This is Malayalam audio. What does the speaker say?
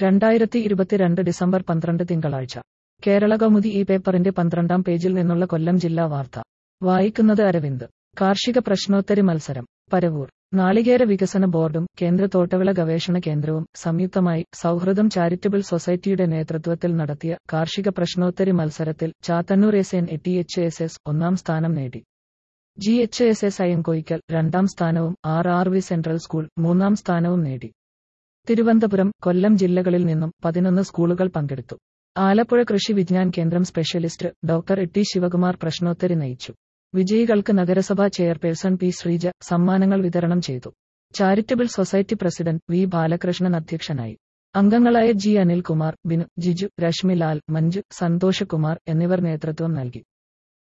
രണ്ടായിരത്തി ഇരുപത്തിരണ്ട് ഡിസംബർ പന്ത്രണ്ട് തിങ്കളാഴ്ച കേരള കൗമുദി ഈ പേപ്പറിന്റെ പന്ത്രണ്ടാം പേജിൽ നിന്നുള്ള കൊല്ലം ജില്ലാ വാർത്ത വായിക്കുന്നത് അരവിന്ദ് കാർഷിക പ്രശ്നോത്തരി മത്സരം പരവൂർ നാളികേര വികസന ബോർഡും കേന്ദ്ര തോട്ടവിള ഗവേഷണ കേന്ദ്രവും സംയുക്തമായി സൗഹൃദം ചാരിറ്റബിൾ സൊസൈറ്റിയുടെ നേതൃത്വത്തിൽ നടത്തിയ കാർഷിക പ്രശ്നോത്തരി മത്സരത്തിൽ Chathannoor S N T H S S ഒന്നാം സ്ഥാനം നേടി G H S S Ayyankoyickal രണ്ടാം സ്ഥാനവും R R V central school മൂന്നാം സ്ഥാനവും നേടി തിരുവനന്തപുരം കൊല്ലം ജില്ലകളിൽ നിന്നും പതിനൊന്ന് സ്കൂളുകൾ പങ്കെടുത്തു Alappuzha Krishi Vigyan Kendram specialist doctor T Sivakumar പ്രശ്നോത്തരി നയിച്ചു വിജയികൾക്ക് നഗരസഭാ ചെയർപേഴ്സൺ പി ശ്രീജ സമ്മാനങ്ങൾ വിതരണം ചെയ്തു charitable society president V Balakrishnan അധ്യക്ഷനായി അംഗങ്ങളായ ജി അനിൽകുമാർ ബിനു ജിജു രശ്മിലാൽ മഞ്ജു സന്തോഷകുമാർ എന്നിവർ നേതൃത്വം നൽകി